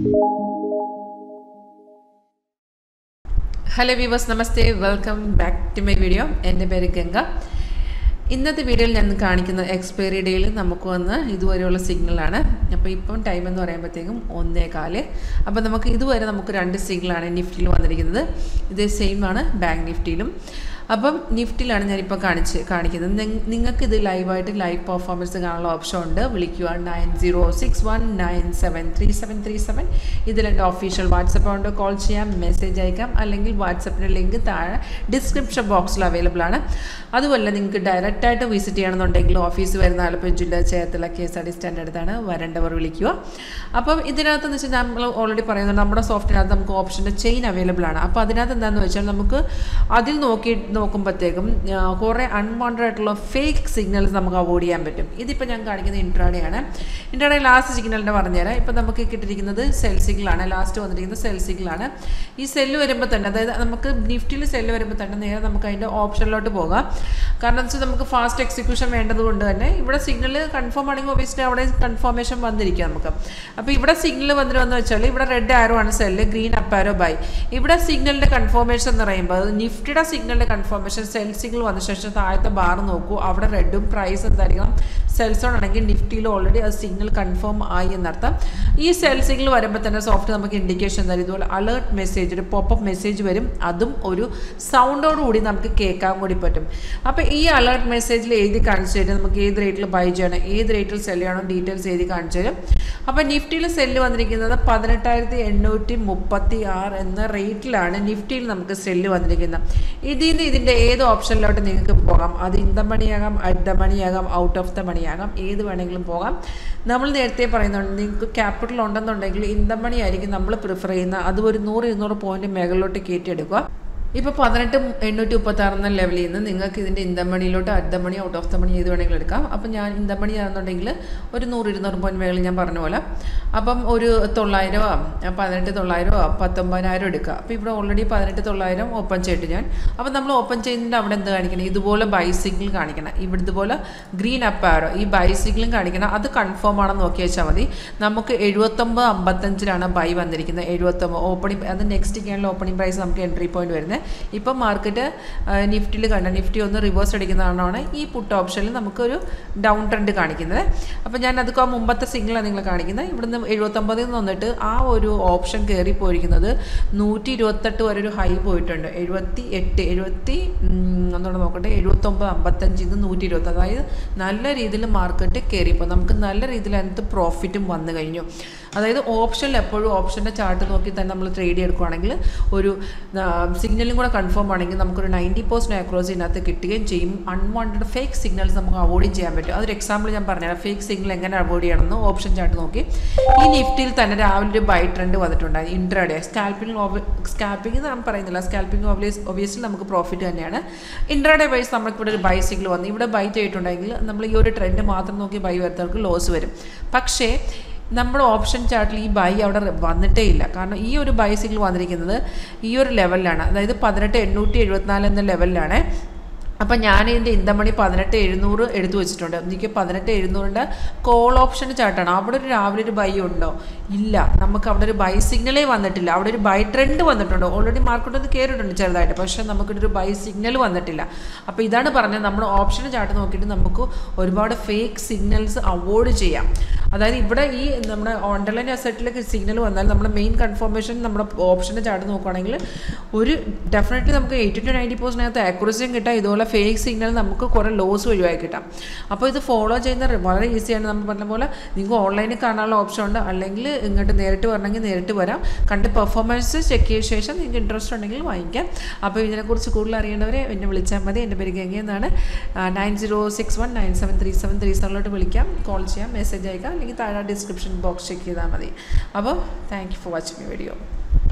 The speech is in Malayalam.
ഹലോ വ്യൂവേഴ്സ് നമസ്തേ welcome back to my video എൻ്റെ പേര് ഗംഗ ഇന്നത്തെ വീഡിയോയിൽ ഞാൻ കാണിക്കുന്ന എക്സ്പയറി ഡേയിൽ നമുക്ക് വന്ന് ഇതുവരെയുള്ള സിഗ്നലാണ് അപ്പോൾ ഇപ്പം ടൈം എന്ന് പറയുമ്പോഴത്തേക്കും ഒന്നേ കാല് അപ്പോൾ നമുക്ക് ഇതുവരെ നമുക്ക് രണ്ട് സിഗ്നലാണ് നിഫ്റ്റിയിൽ വന്നിരിക്കുന്നത് ഇത് സെയിം ആണ് ബാങ്ക് നിഫ്റ്റിയിലും അപ്പം നിഫ്റ്റിലാണ് ഞാനിപ്പോൾ കാണിച്ച് കാണിക്കുന്നത് നിങ്ങൾക്ക് ഇത് ലൈവായിട്ട് ലൈവ് പെർഫോമൻസ് കാണാനുള്ള ഓപ്ഷൻ ഉണ്ട് വിളിക്കുക nine zero six one nine seven three seven three seven ഇതിൽ എൻ്റെ ഒഫീഷ്യൽ വാട്സപ്പ് ഉണ്ട് കോൾ ചെയ്യാം മെസ്സേജ് അയക്കാം അല്ലെങ്കിൽ വാട്സപ്പിൻ്റെ ലിങ്ക് താഴെ ഡിസ്ക്രിപ്ഷൻ ബോക്സിൽ അവൈലബിൾ ആണ് അതുപോലെ നിങ്ങൾക്ക് ഡയറക്റ്റായിട്ട് വിസിറ്റ് ചെയ്യണമെന്നുണ്ടെങ്കിൽ ഓഫീസ് വരുന്ന ആലപ്പുഴ ജില്ല Cherthala K S R T stand അടുത്താണ് വരേണ്ടവർ വിളിക്കുക അപ്പം ഇതിനകത്ത് എന്ന് വെച്ചാൽ നമ്മൾ ഓൾറെഡി പറയുന്നത് നമ്മുടെ സോഫ്റ്റ്വെയറിനകത്ത് നമുക്ക് ഓപ്ഷൻ്റെ ചെയിൻ അവൈലബിൾ ആണ് അപ്പോൾ അതിനകത്ത് എന്താണെന്ന് വെച്ചാൽ നമുക്ക് അതിൽ നോക്കി നോക്കുമ്പോഴത്തേക്കും കുറേ അൺവാണ്ടഡ് ആയിട്ടുള്ള ഫേക്ക് സിഗ്നൽസ് നമുക്ക് അവോയ്ഡ് ചെയ്യാൻ പറ്റും ഇതിപ്പോൾ ഞാൻ കാണിക്കുന്നത് ഇൻട്രാഡേ ആണ് ഇൻട്രാഡേ ലാസ്റ്റ് സിഗ്നലിൻ്റെ പറഞ്ഞുതരാം ഇപ്പോൾ നമുക്ക് കിട്ടിയിരിക്കുന്നത് സെൽ സിഗ്നലാണ് ലാസ്റ്റ് വന്നിരിക്കുന്നത് സെൽ സിഗ്നലാണ് ഈ സെല്ല് വരുമ്പോൾ തന്നെ അതായത് നമുക്ക് നിഫ്റ്റിയിൽ സെല്ല് വരുമ്പോൾ തന്നെ നേരെ നമുക്ക് അതിൻ്റെ ഓപ്ഷനിലോട്ട് പോകാം കാരണം എന്ന് വെച്ചാൽ നമുക്ക് ഫാസ്റ്റ് എക്സിക്യൂഷൻ വേണ്ടത് കൊണ്ട് തന്നെ ഇവിടെ സിഗ്നൽ കൺഫേം ആണെങ്കിൽ ഒബിയസ്ലി അവിടെ കൺഫർമേഷൻ വന്നിരിക്കുക നമുക്ക് അപ്പോൾ ഇവിടെ സിഗ്നൽ വന്നിരുമെന്ന് വെച്ചാൽ ഇവിടെ റെഡ് ആരോ ആണ് sell green up arrow buy ഇവിടെ സിഗ്നലിൻ്റെ കൺഫർമേഷൻ എന്ന് പറയുമ്പോൾ നിഫ്റ്റിയുടെ സിഗ്നലിൻ്റെ കൺഫർമേഷൻ സെൽ സിഗ്നൽ വന്ന ശേഷം താഴത്തെ ബാർ നോക്കൂ അവിടെ റെഡും പ്രൈസ് എന്തായിരിക്കണം സെൽസോൺ ആണെങ്കിൽ നിഫ്റ്റിയിൽ ഓൾറെഡി അത് സിഗ്നൽ കൺഫേം ആയി എന്നർത്ഥം ഈ സെൽ സിഗ്നൽ വരുമ്പോൾ തന്നെ സോഫ്റ്റ് നമുക്ക് ഇൻഡിക്കേഷൻ തരും ഇതുപോലെ അലേർട്ട് മെസ്സേജ് ഒരു പോപ്പപ്പ് മെസ്സേജ് വരും അതും ഒരു സൗണ്ടോടുകൂടി നമുക്ക് കേൾക്കാൻ കൂടി പറ്റും അപ്പോൾ ഈ അലേർട്ട് മെസ്സേജിൽ എഴുതി കാണിച്ചു തരും നമുക്ക് ഏത് റേറ്റിൽ ബൈ ചെയ്യണം ഏത് റേറ്റിൽ സെല് ചെയ്യണം ഡീറ്റെയിൽസ് എഴുതി കാണിച്ചു തരും അപ്പോൾ നിഫ്റ്റിയിൽ സെല്ല് വന്നിരിക്കുന്നത് പതിനെട്ടായിരത്തി എണ്ണൂറ്റി മുപ്പത്തി ആറ് എന്ന റേറ്റിലാണ് നിഫ്റ്റിയിൽ നമുക്ക് സെല്ല് വന്നിരിക്കുന്നത് ഇതിൽ നിന്ന് ഇതിൻ്റെ ഏത് ഓപ്ഷനിലോട്ട് നിങ്ങൾക്ക് പോകാം അത് ഇൻ ദ മണിയാകാം അറ്റ് ദ മണിയാകാം ഔട്ട് ഓഫ് ദ മണിയാകാം ഏത് വേണമെങ്കിലും പോകാം നമ്മൾ നേരത്തെ പറയുന്നുണ്ട് നിങ്ങൾക്ക് ക്യാപിറ്റൽ ഉണ്ടെന്നുണ്ടെങ്കിൽ ഇൻ ദ മണി ആയിരിക്കും നമ്മൾ പ്രിഫർ ചെയ്യുന്ന അത് ഒരു നൂറ് ഇരുന്നൂറ് പോയിന്റ് മേഖലയിലോട്ട് കയറ്റിയെടുക്കുക ഇപ്പോൾ പതിനെട്ട് എണ്ണൂറ്റി മുപ്പത്തി ആറ് എന്ന ലെവലിൽ നിന്ന് നിങ്ങൾക്ക് ഇതിൻ്റെ ഇന്തമണിയിലോട്ട് at the money out of the money ഏത് വേണമെങ്കിലും എടുക്കാം അപ്പം ഞാൻ ഇന്തമണി ആണെന്നുണ്ടെങ്കിൽ ഒരു നൂറ് ഇരുന്നൂറ് പോയിന്റ് മേഖല ഞാൻ പറഞ്ഞ പോലെ അപ്പം ഒരു തൊള്ളായിരമോ പതിനെട്ട് തൊള്ളായിരമോ പത്തൊമ്പതിനായിരം എടുക്കുക അപ്പോൾ ഇവിടെ ഓൾറെഡി പതിനെട്ട് തൊള്ളായിരം ഓപ്പൺ ചെയ്തിട്ട് ഞാൻ അപ്പം നമ്മൾ ഓപ്പൺ ചെയ്യുന്നതിൻ്റെ അവിടെ എന്ത് കാണിക്കണം ഇതുപോലെ ബൈസിക്കിൾ കാണിക്കണം ഇവിടെ ഇതുപോലെ ഗ്രീൻ അപ്പ് ആരോ ഈ ബൈസിക്കിളും കാണിക്കണം അത് കൺഫേം ആണെന്ന് നോക്കി വെച്ചാൽ മതി നമുക്ക് എഴുപത്തൊമ്പത് അമ്പത്തഞ്ചിലാണ് ബൈ വന്നിരിക്കുന്നത് എഴുപത്തൊമ്പത് ഓപ്പണിംഗ് അത് നെക്സ്റ്റ് ക്യാനിൽ ഓപ്പണിംഗ് പ്രൈസ് നമുക്ക് എൻട്രി പോയിന്റ് വരുന്നത് ഇപ്പം മാർക്കറ്റ് നിഫ്റ്റിയിൽ കണ്ട നിഫ്റ്റി ഒന്ന് റിവേഴ്സ് അടിക്കുന്നതാണ് ഈ പുട്ട് ഓപ്ഷനിൽ നമുക്കൊരു ഡൗൺ ട്രെൻഡ് കാണിക്കുന്നത് അപ്പോൾ ഞാൻ അതൊക്കെ മുമ്പത്തെ സിഗ്നലാണ് നിങ്ങൾ കാണിക്കുന്നത് ഇവിടുന്ന് എഴുപത്തൊമ്പതിൽ നിന്ന് വന്നിട്ട് ആ ഒരു ഓപ്ഷൻ കയറി പോയിരിക്കുന്നത് നൂറ്റി ഇരുപത്തെട്ട് വരെ ഒരു ഹൈ പോയിട്ടുണ്ട് എഴുപത്തി എട്ട് എഴുപത്തി ഒന്നുകൂടെ നോക്കട്ടെ എഴുപത്തൊമ്പത് അമ്പത്തഞ്ചിൽ നിന്ന് നൂറ്റി ഇരുപത്തി അതായത് നല്ല രീതിയിൽ മാർക്കറ്റ് കയറിയപ്പോൾ നമുക്ക് നല്ല രീതിയിൽ അതിനകത്ത് പ്രോഫിറ്റും വന്നു കഴിഞ്ഞു അതായത് ഓപ്ഷനിൽ എപ്പോഴും ഓപ്ഷൻ്റെ ചാർട്ട് നോക്കി തന്നെ നമ്മൾ ട്രേഡ് എടുക്കുകയാണെങ്കിൽ ഒരു സിഗ്നലും കൂടെ കൺഫേം ആണെങ്കിൽ നമുക്കൊരു നയൻറ്റി പെർസെൻറ്റ് ആക്രോസ് ഇതിനകത്ത് കിട്ടുകയും ചെയ്യും അൺവാണ്ടഡ് ഫേക്ക് സിഗ്നൽസ് നമുക്ക് അവോയ്ഡ് ചെയ്യാൻ പറ്റും അതൊരു എക്സാമ്പിൾ ഞാൻ പറഞ്ഞുതരാം ഫേക്ക് സിഗ്നൽ എങ്ങനെ അവോയ്ഡ് ചെയ്യണമെന്ന് ഓപ്ഷൻ ചാർട്ട് നോക്കി ഈ നിഫ്റ്റിയിൽ തന്നെ രാവിലെ ഒരു ബൈ ട്രെൻഡ് വന്നിട്ടുണ്ടായി ഇൻട്രാഡേ സ്കാൽപ്പിംഗ് സ്കാൽപ്പിംഗ് നമ്മൾ പറയുന്നില്ല സ്കാൽപ്പിംഗ് ഒബിയസ്ലി നമുക്ക് പ്രോഫിറ്റ് തന്നെയാണ് ഇൻട്രാഡേ വൈസ് നമുക്കിവിടെ ഒരു ബൈ സിഗ്നൽ വന്നു ഇവിടെ ബൈ ചെയ്തിട്ടുണ്ടെങ്കിൽ നമ്മൾ ഈ ഒരു ട്രെൻഡ് മാത്രം നോക്കി ബൈ വരുന്നവർക്ക് ലോസ് വരും പക്ഷേ നമ്മുടെ ഓപ്ഷൻ ചാർട്ടിൽ ഈ ബൈ അവിടെ വന്നിട്ടേ ഇല്ല കാരണം ഈ ഒരു ബൈ സിഗ്നൽ വന്നിരിക്കുന്നത് ഈ ഒരു ലെവലിലാണ് അതായത് പതിനെട്ട് എണ്ണൂറ്റി എഴുപത്തിനാല് എന്ന ലെവലിലാണ് അപ്പം ഞാൻ ഇതിൻ്റെ ഇന്തമണി പതിനെട്ട് എഴുന്നൂറ് എടുത്തു വെച്ചിട്ടുണ്ട് എനിക്ക് പതിനെട്ട് എഴുന്നൂറിൻ്റെ കോൾ ഓപ്ഷൻ ചാർട്ടാണ് അവിടെ ഒരു രാവിലെ ഒരു ബൈ ഉണ്ടോ ഇല്ല നമുക്ക് അവിടെ ഒരു ബൈ സിഗ്നലേ വന്നിട്ടില്ല അവിടെ ഒരു ബൈ ട്രെൻഡ് വന്നിട്ടുണ്ട് ഓൾറെഡി മാർക്കറ്റ് ഒന്ന് കയറിയിട്ടുണ്ട് ചെറുതായിട്ട് പക്ഷേ നമുക്കൊരു ബൈ സിഗ്നൽ വന്നിട്ടില്ല അപ്പോൾ ഇതാണ് പറഞ്ഞത് നമ്മൾ ഓപ്ഷൻ ചാർട്ട് നോക്കിയിട്ട് നമുക്ക് ഒരുപാട് ഫേക്ക് സിഗ്നൽസ് അവോയ്ഡ് ചെയ്യാം അതായത് ഇവിടെ ഈ നമ്മുടെ ഓൺലൈൻ അസറ്റിലേക്ക് സിഗ്നൽ വന്നാൽ നമ്മുടെ മെയിൻ കൺഫർമേഷൻ നമ്മുടെ ഓപ്ഷൻ്റെ ചാർട്ട് നോക്കുകയാണെങ്കിൽ ഒരു ഡെഫിനറ്റ്ലി നമുക്ക് എയ്റ്റി ടു നയൻറ്റി പെർസെൻറ്റിനകത്ത് ആക്യുറസിയും കിട്ടാം ഇതുപോലെ ഫേക്ക് സിഗ്നൽ നമുക്ക് കുറേ ലോസ് ഒഴിവായി കിട്ടാം അപ്പോൾ ഇത് ഫോളോ ചെയ്യുന്ന വളരെ ഈസിയാണ് നമ്മൾ പറഞ്ഞ പോലെ നിങ്ങൾക്ക് ഓൺലൈനിൽ കാണാനുള്ള ഓപ്ഷൻ ഉണ്ട് അല്ലെങ്കിൽ ഇങ്ങോട്ട് നേരിട്ട് വരണമെങ്കിൽ നേരിട്ട് വരാം കണ്ട് പെർഫോമൻസ് ചെക്ക് ചെയ്ത ശേഷം നിങ്ങൾക്ക് ഇൻട്രസ്റ്റ് ഉണ്ടെങ്കിൽ വാങ്ങിക്കാം അപ്പോൾ ഇതിനെക്കുറിച്ച് കൂടുതൽ അറിയേണ്ടവരെ എന്നെ വിളിച്ചാൽ മതി എൻ്റെ പേര് ഗംഗ എന്നാണ് nine zero six one nine seven three seven three സെവനിലോട്ട് വിളിക്കാം കോൾ ചെയ്യാം മെസ്സേജ് അയക്കാം അല്ലെങ്കിൽ താഴെ ഡിസ്ക്രിപ്ഷൻ ബോക്സ് ചെക്ക് ചെയ്താൽ മതി അപ്പോൾ thank you for watching video